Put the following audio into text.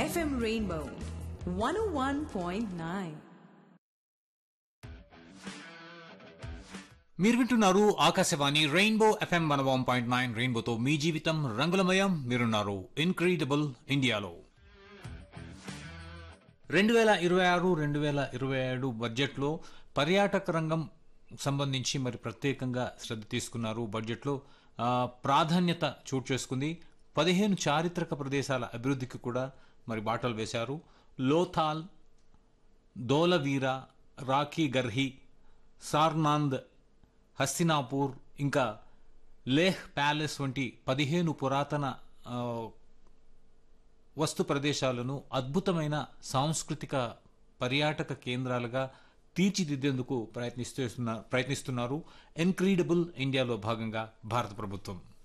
FM Rainbow 101.9. మీరు వింటున్నారు Akashvani rainbow FM one one point nine రెయిన్బోతో మీ జీవితం రంగులమయం మీరున్నారు ఇన్క్రెడిబుల్ ఇండియాలో రెండు వేల ఇరవై ఆరు రెండు వేల ఇరవై ఏడు బడ్జెట్లో పర్యాటక రంగం సంబంధించి మరి ప్రత్యేకంగా శ్రద్ధ తీసుకున్నారు బడ్జెట్లో ఆ, ప్రాధాన్యత చోటు చేసుకుంది పదిహేను చారిత్రక ప్రదేశాల అభివృద్ధికి కూడా మరి బాటలు వేశారు లోథాల్ దోలవీర రాఖీ గర్హి సార్నాంద్ హస్తినాపూర్ ఇంకా లేహ్ ప్యాలెస్ వంటి పదిహేను పురాతన ఆ, వస్తు ప్రదేశాలను అద్భుతమైన సాంస్కృతిక పర్యాటక కేంద్రాలుగా తీర్చిదిద్దేందుకు ప్రయత్నిస్తున్న ప్రయత్నిస్తున్నారు ఎన్క్రీడబుల్ ఇండియాలో భాగంగా భారత ప్రభుత్వం